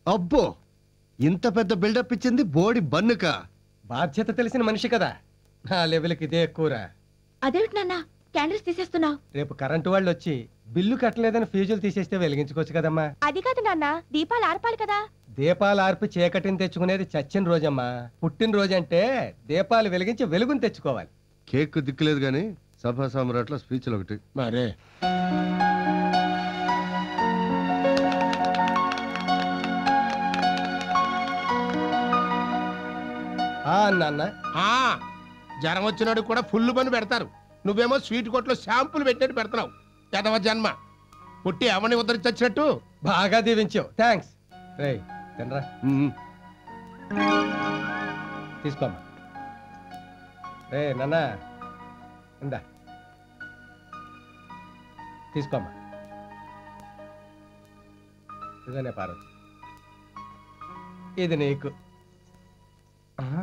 అబ్బో ఇంత పెద్ద బిల్డప్ ఇచ్చింది బోడి బన్నుక బాధ్యత తెలిసిన మనిషి కదా నా లెవెల్కి ఇదే ఎక్కువరా అదేమిటి నాన్న క్యాండిల్స్ తీసేస్తున్నావు రేపు కరెంటు వాళ్ళు వచ్చి బిల్లు కట్టలేదని ఫ్యూజులు తీసేస్తే వెలిగించుకోవచ్చు కదమ్మా అది కాదు నాన్న దీపాలు ఆర్పాలి కదా దీపాలు ఆర్పి చీకటిని తెచ్చుకునేది చచ్చిన రోజమ్మా పుట్టినరోజు అంటే దీపాలు వెలిగించి వెలుగుని తెచ్చుకోవాలి కేక్ దిక్కులేదు గాని సభా సామ్రాట్ల స్పీచ్లు ఒకటి మరే ఆ నాన్న ఆ జ్వరం వచ్చినాడు కూడా ఫుల్ పని పెడతారు నువ్వేమో స్వీట్ కొట్లో షాంపులు పెట్టినట్టు పెడుతున్నావు ఎదవ జన్మ పుట్టి అవని ఉద్ధరించొచ్చినట్టు బాగా దీవించావు థ్యాంక్స్ రే తినరా మ్మ్. తీసుకోమ్మా రే నాన్న ఇందా తీసుకోమ్మా ఇదనే పార్వతి ఇది నీకు ఆహా.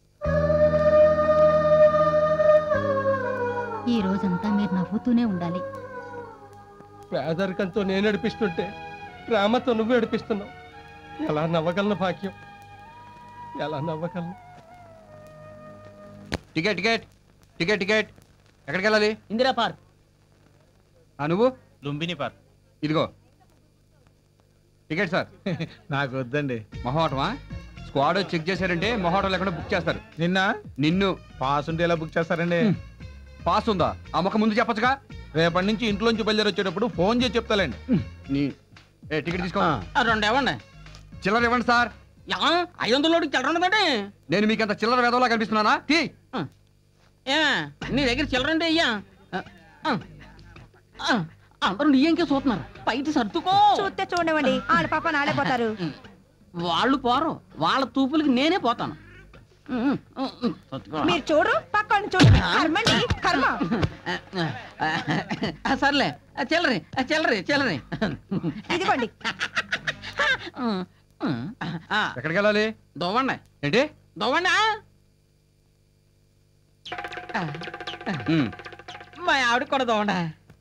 ఈ రోజంతా మీరు నవ్వుతూనే ఉండాలి పేదరికంతో నేను ఏడిపిస్తుంటే ప్రేమతో నువ్వు ఏడిపిస్తున్నావు ఎలా నవ్వగలను భాగ్యం ఎలా నవ్వగలను టికెట్ టికెట్ టికెట్ టికెట్ ఎక్కడికి వెళ్ళాలి ఇందిరా పార్క్ ఆ నువ్వు లుంబిని పార్క్ ఇదిగో టికెట్ సార్ నాకు వద్దండి మొహోటమా స్క్వాడ్ చెక్ చేశారంటే మొహోటం లేకుండా బుక్ చేస్తారు నిన్న నిన్ను పాస్ ఉంటే ఎలా బుక్ చేస్తారండి పాస్ ఉందా ఆ ముఖం ముందు చెప్పొచ్చుగా రేపటి నుంచి ఇంట్లోంచి బయలుదేరి వచ్చేటప్పుడు ఫోన్ చేసి చెప్తాలండి నీ ఏ టికెట్ తీసుకో రెండు ఇవ్వండి చిల్లర ఇవ్వండి సార్ యా, ఐదు వందల చిల్లర ఉండదండి నేను మీకు అంత చిల్లర వేదవలా కనిపిస్తున్నానా తీ ఏ నీ దగ్గర చిల్లర ఉంటే అయ్యా అందరూ నీ ఇంకే చూస్తున్నారు బయట సర్దుకో చూస్తే చూడవండి ఆడ పాప నాడే పోతారు వాళ్ళు పోరు వాళ్ళ తూపులకి నేనే పోతాను ఉమ్, ఉమ్, ఉమ్, సర్దుకో. మీరు చూడు పక్కన చూడు కర్మండి కర్మ ఆ, సర్లే ఆ, చిల్లరి ఆ, చిల్లరి చిల్లరి ఇదిగోండి ఉమ్, ఉమ్, ఆ, ఎక్కడికి వెళ్ళాలి దవ్వండి ఏంటి దవ్వండి ఆ. ఉమ్, మా ఆవిడకి కూడా దవ్వండి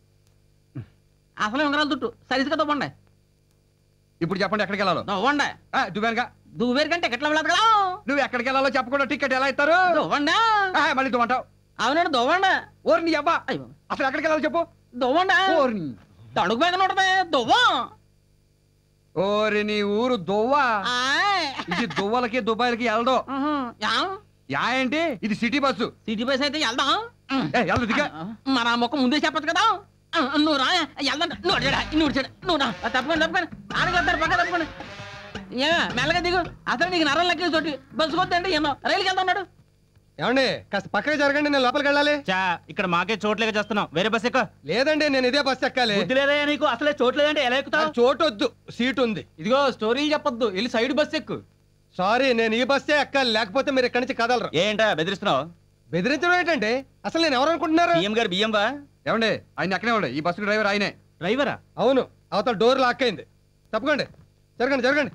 అసలు ఉంగరాలు దుట్టు సరిగ్గా దవ్వండి ఇప్పుడు చెప్పండి ఎక్కడికి వెళ్ళాలో దవ్వండి ఆ, దువ్వానుగా దువ్వేరు కంటే ఎట్లా వెళ్ళదు కదా నువ్వు ఎక్కడికి వెళ్ళాలో చెప్పకుండా టికెట్ ఎలా ఇస్తారు దవ్వండి ఆ, మళ్ళీ దువ్వంటావు అవునండి దవ్వండి ఓరి నీ అబ్బా అయ్యో అసలు ఎక్కడికి వెళ్ళాలో చెప్పు దవ్వండి ఓరి తణుకు మీద ఉంటది దువ్వం ఓరి నీ ఊరు దువ్వా ఆయ్. ఇది దువ్వలకి దుబాయ్లకి వెళ్ళదు ఉహు. యా యా ఏంటి ఇది సిటీ బస్సు సిటీ బస్ అయితే వెళ్దాం ఏ వెళ్దు దిగా మన ముఖం ముందే చెప్పచ్చు కదా ఆ, నువ్వు రా వెళ్దాం నువ్వు అడిగాడా నువ్వు చెడు నువ్వు రా ఆ, తప్పకుండా తప్పకుండా ఆడగలుగుతారు పక్క తప్పకుండా ఏ మెల్లగా దిగు అసలు నీకు నరం లెక్కే చోటి బస్సు కొద్దండి ఎన్నో రైలుకి వెళ్తా ఉన్నాడు ఏమండి కాస్త పక్కకి జరగండి నేను లోపలికి వెళ్ళాలి చా ఇక్కడ మాకే చోట్లేక చేస్తున్నాం వేరే బస్ ఎక్క లేదండి నేను ఇదే బస్ ఎక్కాలి బుద్ధి లేదా నీకు అసలే చోట్లేదంటే ఎలా ఎక్కుతావు నాకు చోటు వద్దు సీట్ ఉంది ఇదిగో స్టోరీలు చెప్పొద్దు వెళ్ళి సైడ్ బస్ ఎక్కు సారీ నేను ఈ బస్సే ఎక్కాలి లేకపోతే మీరు ఇక్కడి నుంచి కదలరు ఏంటా బెదిరిస్తున్నావు బెదిరించడం ఏంటంటే అసలు నేను ఎవరు అనుకుంటున్నారు బియ్యం గారు బియ్యం బా ఏమండి ఆయన ఎక్కడే ఉండే ఈ బస్సు డ్రైవర్ ఆయనే డ్రైవరా అవును అవతల డోర్ లాక్ అయింది తప్పకండి జరగండి జరగండి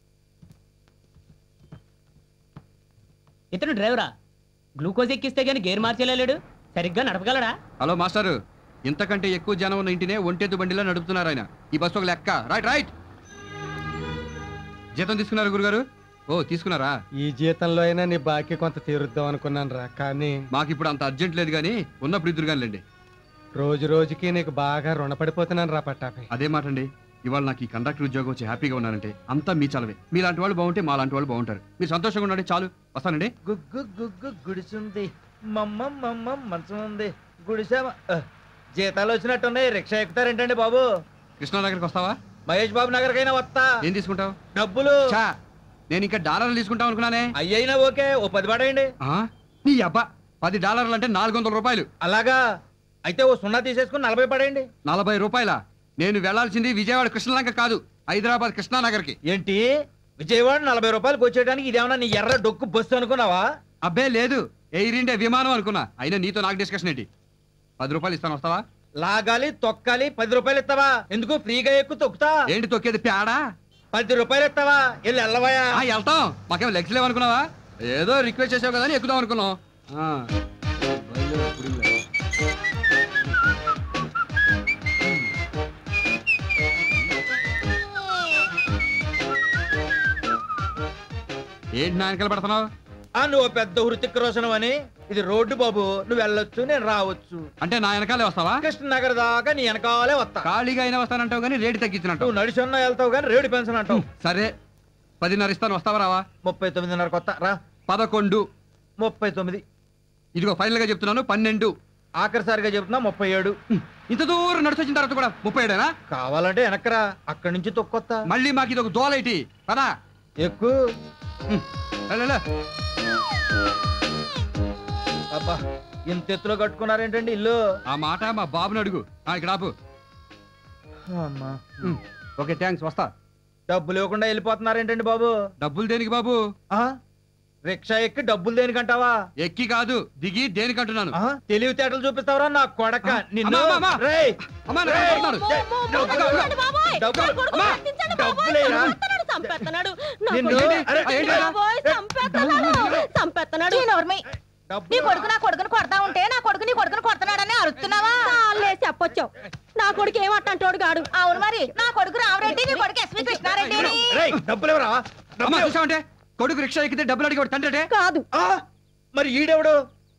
ఇతను డ్రైవరా గ్లూకోజ్ ఎక్కిస్తే గానీ గేర్ మార్చేలేడు సరిగ్గా నడపగలడా హలో మాస్టారు ఇంతకంటే ఎక్కువ జనం ఉన్న ఇంటినే ఒంటెద్దు బండిలో నడుపుతున్నారు ఆయన ఈ బస్సు ఒక లెక్క రైట్ రైట్ జీతం తీసుకున్నారు గురుగారు ఓ తీసుకున్నారా ఈ జీతంలో అయినా నీ బాకీ కొంత తీరుద్దాం అనుకున్నాను రా కానీ మాకు ఇప్పుడు అంత అర్జెంట్ లేదు కానీ ఉన్నప్పుడు ఇద్దరు కానిలేండి రోజు రోజుకి నీకు బాగా రుణపడిపోతున్నాను రా పట్టాపై అదే మాట అండి ఇవాళ నాకు ఈ కండక్టర్ ఉద్యోగం వచ్చి హ్యాపీగా ఉన్నానంటే అంతా మీ చలవే మీలాంటి వాళ్ళు బాగుంటే మా లాంటి వాళ్ళు బాగుంటారు మీరు సంతోషంగా ఉండండి చాలు వస్తానండి గుగ్గు గుగ్గు గుడిసుంది మమ్మ మమ్మ మంచం ఉంది గుడిసా జీతాలు వచ్చినట్టున్నాయి రిక్షా ఎక్కుతారేంటండి బాబు కృష్ణానగర్కి వస్తావా మహేష్ బాబు నగర్కైనా వస్తా ఏం తీసుకుంటావు డబ్బులు చా నేను ఇంకా డాలర్లు తీసుకుంటాం అనుకున్నానే అయ్యైనా ఓకే ఓ పది పడేయండి ఆ? నీ అబ్బా పది డాలర్లు అంటే నాలుగు వందల రూపాయలు అలాగా అయితే ఓ సున్నా తీసేసుకుని నలభై పడేయండి నలభై రూపాయల నేను వెళ్లాల్సింది విజయవాడ కృష్ణలంక కాదు హైదరాబాద్ కృష్ణానగర్కి ఏంటి విజయవాడ నలభై రూపాయలకు వచ్చేయడానికి ఇదేమన్నా నీ ఎర్ర డొక్కు బస్సు అనుకున్నావా అబ్బే లేదు ఎయిర్ ఇండియా విమానం అనుకున్నా అయినా నీతో నాకు డిస్కషన్ ఏంటి పది రూపాయలు ఇస్తాను వస్తావా లాగాలి తొక్కాలి పది రూపాయలు ఇస్తావా ఎందుకు ఫ్రీగా ఎక్కు తొక్కుతా ఏంటి తొక్కేది పేడా పది రూపాయలు ఇస్తావా వెళ్ళి వెళ్ళవయా ఆ, వెళ్తాం మాకేం లెగ్స్ లేవనుకున్నావా ఏదో రిక్వెస్ట్ చేసావు కదా అని ఎక్కుదాం అనుకున్నాం ఆ. ఏంటి నా వెనకాల పడుతున్నావు ఆ నువ్వు పెద్ద హృతిక్ రోషన్ అని ఇది రోడ్డు బాబు నువ్వు వెళ్ళొచ్చు నేను రావచ్చు అంటే నా వెనకాలే వస్తావా కృష్ణనగర్ దాకా నీ వెనకాలే వస్తా ఖాళీగా అయినా వస్తానంటావు కానీ రేటు తగ్గించినట్టు నువ్వు నడిచున్నా వెళ్తావు కానీ రేడు పెన్షన్ అంటావు సరే పదిన్నర ఇస్తాను వస్తావా రావా ముప్పై తొమ్మిదిన్నర కొత్త రా పదకొండు ముప్పై తొమ్మిది ఇదిగో ఫైనల్ గా చెప్తున్నాను పన్నెండు ఆఖరిసారిగా చెప్తున్నా ముప్పై ఏడు ఇంత దూరం నడిచి వచ్చిన తర్వాత కూడా ముప్పై ఏడేనా కావాలంటే వెనకరా అక్కడి నుంచి తొక్కొత్తా మళ్ళీ మాకు ఇది ఒక దోలైటి పదా ఎక్కువ అబ్బా ఇంత ఎత్తులో కట్టుకున్నారేంటండి ఇల్లు ఆ మాట మా బాబుని అడుగు ఆ, ఇక్కడ ఆపు అమ్మా ఉమ్, ఓకే థ్యాంక్స్ వస్తా డబ్బులు ఇవ్వకుండా వెళ్ళిపోతున్నారేంటండి బాబు డబ్బులు దేనికి బాబు ఆ రిక్షా ఎక్కి డబ్బులు దేనికంటావా ఎక్కి కాదు దిగి దేనికి అంటున్నాను ఆ, తెలివితేటలు చూపిస్తావరా నా కొడక నిన్ను అమ్మా, అమ్మా, అమ్మా. రేయ్, అమ్మా, నా రేయ్, కొడుతున్నాడు. డబ్బులు- డబ్బులు- అమ్మా, డబ్బులేరా? నిన్ను- ఏంటి? అరే, ఆ, ఏంటయ్యా? చంపేస్తున్నాడు నీ డబ్బులు- కొడుకు నా కొడుకుని కొడతా ఉంటే నా కొడుకు నీ కొడుకుని కొడుతున్నాడని అరుస్తున్నావా చెప్పొచ్చావు నా కొడుకు ఏమంటాడు గాడు అవును మరి నా కొడుకు రామరెడ్డి నీ కొడుకు ఎస్వి కృష్ణారెడ్డి రేయ్, డబ్బులు ఎవరా అమ్మా చూసావంటే కొడుకు రిక్షా ఎక్కితే డబ్బులు అడిగి తండ్రి కాదు మరి ఈడెవడు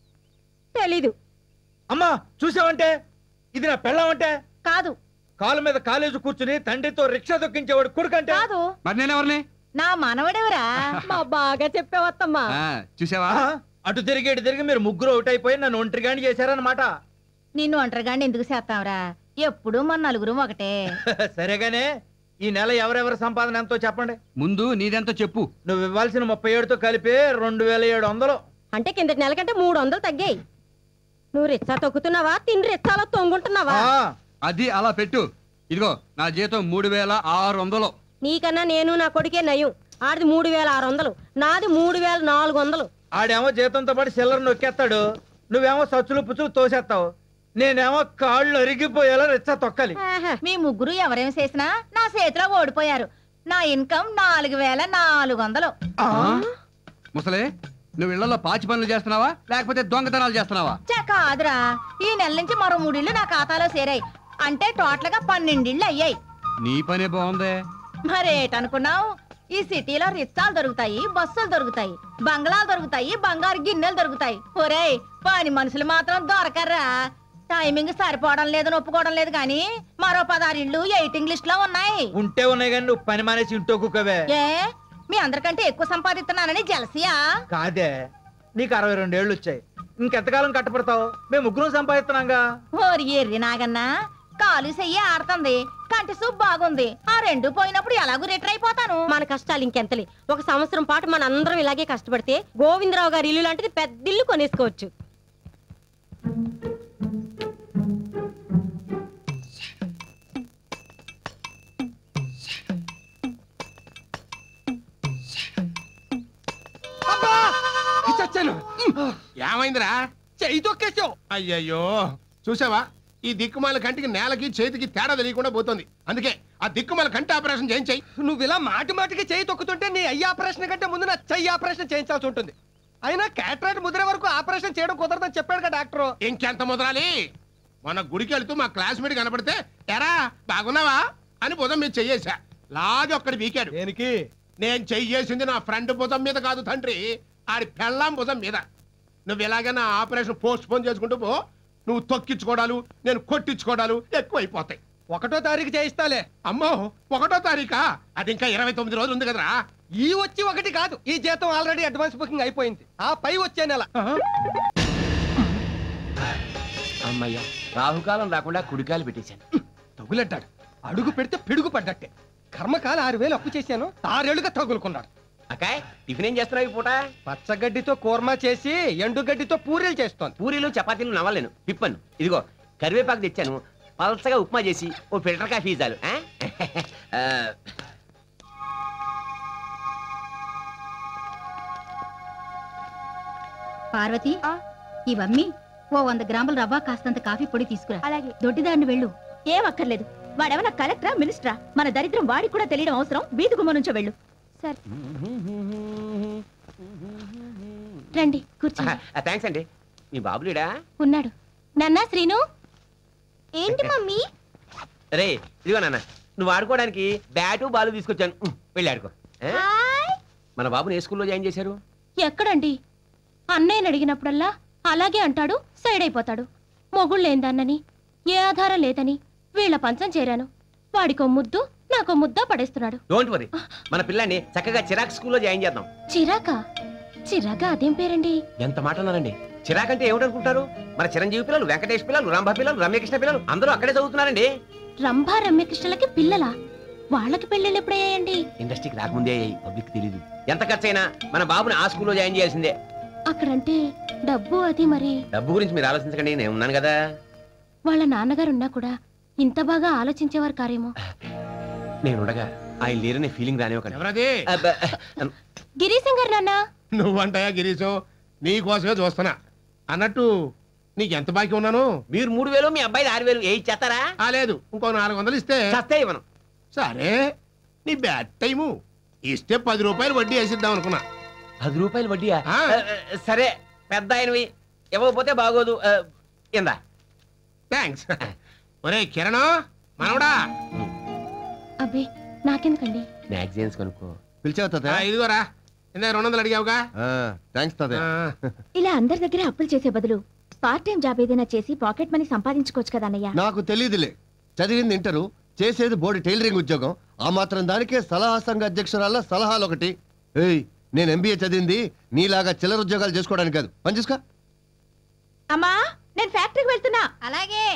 తెలీదు అమ్మా చూసావంటే ఇది నా పెళ్ళామంటే కాదు కాలు మీద కాలేజీ కూర్చుని తండ్రితో రిక్షా దొక్కించేవాడు కొడుకంటే కాదు మరి నేనెవరిని నా మనవడెవరా మా బాగా చెప్పావత్తమ్మా ఆ, చూసావా ఆ, అటు తిరిగి ఇటు తిరిగి మీరు ముగ్గురు అవుట్ అయిపోయి నన్ను ఒంటరిగాని చేశారన్నమాట నిన్ను ఒంటరిగాండి ఎందుకు చేస్తావురా ఎప్పుడు మన నలుగురు ఒకటే సరేగానే ఈ నెల ఎవరెవరి సంపాదన ఎంతో చెప్పండి ముందు నీదెంతో చెప్పు నువ్వు ఇవ్వాల్సిన ముప్పై ఏడుతో కలిపి రెండు వేల ఏడు వందలు అంటే కిందటి నెల కంటే మూడు వందలు తగ్గాయి నువ్వు రిచ్చా తొక్కుతున్నావా తిని రిచ్చాలో తొంగుంటున్నావా ఆ, అది అలా పెట్టు ఇదిగో నా జీతం మూడు వేల ఆరు వందలు నీకన్నా నేను నా కొడుకే నయం ఆడిది మూడు వేల ఆరు వందలు నాది మూడు వేల నాలుగు వందలు ఆడేమో జీతంతో పాటు సిల్లర్ నొక్కేస్తాడు నువ్వేమో సచ్చులు పుచ్చులు తోసేస్తావు నేనేమో కాళ్ళు అరిగిపోయేలా రిచ్చా తొక్కాలి మీ ముగ్గురు ఎవరేం చేసినా నా చేతిలో ఓడిపోయారు నా ఇన్కమ్ నాలుగు వేల నాలుగు వందలు ఆ? ముసలే నువ్వు ఇళ్లలో పాచి పనులు చేస్తున్నావా లేకపోతే దొంగతనాలు చేస్తున్నావా చా కాదురా ఈ నెల నుంచి మరో మూడిళ్ళు నా ఖాతాలో చేరాయి అంటే టోటల్ గా పన్నెండిళ్ళు అయ్యాయి నీ పనే బాగుందే మరేటనుకున్నావు ఈ సిటీలో రిచ్చాలు దొరుకుతాయి బస్సులు దొరుకుతాయి బంగ్లాలు దొరుకుతాయి బంగారు గిన్నెలు దొరుకుతాయి ఒరేయ్ పని మనుషులు మాత్రం దొరకర్రా టైమింగ్ సరిపోవడం లేదని ఒప్పుకోవడం లేదు కానీ మరో పదహారు ఇళ్ళు ఎయిటింగ్ లిస్ట్ లో ఉన్నాయి ఉంటే ఉన్నాయి కానీ నువ్వు పని మానేసి ఇంటో కుక్కవే ఏ మీ అందరికంటే ఎక్కువ సంపాదిస్తున్నానని జలసియా కాదే నీకు అరవై రెండేళ్లు వచ్చాయి ఇంకెంతకాలం కట్టపడతావు మేము ముగ్గురం సంపాదిస్తున్నాంగా ఓరి ఎర్రి నాగన్నా కాలు చెయ్యి ఆడుతుంది కంటి సూప్ బాగుంది ఆ రెండు పోయినప్పుడు ఎలాగూ రిటర్ అయిపోతాను మన కష్టాలు ఇంకెంతలే ఒక సంవత్సరం పాటు మన అందరం ఇలాగే కష్టపడితే గోవిందరావు గారి ఇల్లు లాంటిది పెద్ద ఇల్లు కొనేసుకోవచ్చు చచ్చాను ఏమైందిరా చెయ్యి తొక్కేసావు అయ్యయ్యో చూసావా ఈ దిక్కుమాల కంటికి నేలకి చేతికి తేడా తెలియకుండా పోతుంది అందుకే ఆ దిక్కుమాల కంటి ఆపరేషన్ చేయించాయి నువ్వు ఇలా మాటి మాటికి చేయి తొక్కుతుంటే నీ అయ్యి ఆపరేషన్ కంటే ముందు నా చెయ్యి ఆపరేషన్ చేయించాల్సి ఉంటుంది అయినా క్యాటరాక్ట్ ముదిరే వరకు ఆపరేషన్ చేయడం కుదరదని చెప్పాడు కదా డాక్టర్ ఇంకెంత ముదరాలి మన గుడికి వెళ్తూ మా క్లాస్మేట్ కనపడితే ఎరా బాగున్నావా అని భుజం మీద చెయ్యేశా లాగి ఒక్కడి వీకాడు దేనికి నేను చెయ్యేసింది నా ఫ్రెండ్ భుజం మీద కాదు తండ్రి ఆడి పెళ్ళాం భుజం మీద నువ్వు ఇలాగే నా ఆపరేషన్ పోస్ట్ పోన్ చేసుకుంటూ పో నువ్వు తొక్కించుకోవడాలు నేను కొట్టించుకోవడాలు ఎక్కువైపోతాయి ఒకటో తారీఖు చేయిస్తాలే అమ్మో ఒకటో తారీఖా అది ఇంకా ఇరవై తొమ్మిది రోజులు ఉంది కదరా ఈ వచ్చి ఒకటి కాదు ఈ జీతం ఆల్రెడీ అడ్వాన్స్ బుకింగ్ అయిపోయింది ఆ పై వచ్చే నెల అమ్మయ్య రాహుకాలం రాకుండా కుడికాయలు పెట్టేశాను తగులడ్డాడు అడుగు పెడితే పిడుగు పడ్డట్టే కర్మకాల ఆరు వేలు అప్పు చేశాను ఆరేళ్లుగా తగులుకున్నాడు అకాయ్ టిఫిన్ ఏం చేస్తున్నావు ఈ పూట పచ్చగడ్డితో కూర్మా చేసి ఎండుగడ్డితో పూరీలు చేస్తోంది పూరీలు చపాతీలు నవ్వలేను పిప్పను ఇదిగో కరివేపాకు తెచ్చాను పలసగా ఉప్మా చేసి ఓ ఫిల్టర్ కాఫీ చాలు ఆ? ఆ, పార్వతి ఇవమ్మి ఓ వంద గ్రాముల రవ్వ కాస్తంత కాఫీ పొడి తీసుకురా అలాగే దొడ్డిదాన్ని వెళ్ళు ఏం అక్కర్లేదు వాడేమన్నా కలెక్టరా మినిస్టరా మన దరిద్రం వాడికి కూడా తెలియడం అవసరం వీధి గుమ్మ నుంచో వెళ్ళు సరే రండి కూర్చోండి ఆ, థాంక్స్ అండి మీ బాబులేడా ఉన్నాడు నాన్న శ్రీను ఏంటి మమ్మీ రే ఇదిగో నాన్న నువ్వు ఆడుకోవడానికి బ్యాటు బాలు తీసుకొచ్చాను ఉమ్, వెళ్ళి ఆడుకో ఆ? మన బాబుని ఏ స్కూల్లో జాయిన్ చేశారు ఎక్కడండి అన్నయ్యని అడిగినప్పుడల్లా అలాగే అంటాడు సైడ్ అయిపోతాడు మొగుళ్ళేందన్నని ఏ ఆధారం లేదని వీళ్ళ పంచం చేరాను వాడికో ముద్దు నాకో ముద్ద పడేస్తున్నాడు డోంట్ వరీ మన పిల్లాన్ని చక్కగా చిరాక్ స్కూల్లో జాయిన్ చేద్దాం చిరాక చిరాక అదేం పేరండి ఎంత మాట అన్నారండి చిరాక్ అంటే ఏమిటనుకుంటారు మన చిరంజీవి పిల్లలు వెంకటేష్ పిల్లలు రాంభ పిల్లలు రమ్యకృష్ణ పిల్లలు అందరూ అక్కడే చదువుతున్నారండి రంభా రమ్యకృష్ణలకి పిల్లలా వాళ్ళకి పెళ్ళిళ్ళు ఎప్పుడయ్యాయండి ఇండస్ట్రీకి రాకముందే అయ్యాయి పబ్లిక్ తెలీదు ఎంత ఖర్చైనా మన బాబుని ఆ స్కూల్లో జాయిన్ చేయాల్సిందే అక్కడంటే డబ్బు అది మరి డబ్బు గురించి మీరు ఆలోచించకండి నేను ఉన్నాను కదా వాళ్ళ నాన్నగారు ఉన్నా కూడా ఇంత బాగా ఆలోచించేవారు కారేమో నేను ఉండగా ఆయన లేరనే ఫీలింగ్ రానివ్వకండి ఎవరది అబ్బా, గిరీశం గారు నాన్న నువ్వంటాయా గిరీశం నీ కోసమే చూస్తున్నా అన్నట్టు నీకెంత బాకీ ఉన్నాను మీరు మూడు వేలు మీ అబ్బాయి ఆరు వేలు ఏ ఇచ్చేస్తారా ఆ లేదు ఇంకో నాలుగు వందలు ఇస్తే చస్తే ఇవ్వను సరే నీ బ్యాడ్ టైము ఇస్తే పది రూపాయలు వడ్డీ వేసిద్దాం అనుకున్నా పది రూపాయలు వడ్డీయా ఆ. ఆ, ఆ, సరే పెద్ద ఆయనవి ఇవ్వకపోతే బాగోదు ఆ, ఇందా థ్యాంక్స్ ఒరే కిరణ్ మనవడా అబ్బే నాకెందుకండి మ్యాగజైన్స్ కొనుక్కో పిలిచావు ఆ, తాతయ్య ఇదిగోరా ఇందా రెండు వందలు అడిగావుగా థ్యాంక్స్ తాతయ్య ఆ, ఇలా అందరి దగ్గర అప్పులు చేసే బదులు పార్ట్ టైం జాబ్ ఏదైనా చేసి పాకెట్ మనీ సంపాదించుకోవచ్చు కదా అన్నయ్య నాకు తెలియదులే చదివింది ఇంటరు చేసేది బోర్డు టైలరింగ్ ఉద్యోగం ఆ మాత్రం దానికే సలహా సంఘ అధ్యక్షురాల సలహాలు ఒకటి ఏయ్ నేను ఎంబీఏ చదివింది నీలాగా చిల్లర ఉద్యోగాలు చేసుకోవడానికి కాదు పని చూసుకో అమ్మా నేను ఫ్యాక్టరీకి వెళ్తున్నా అలాగే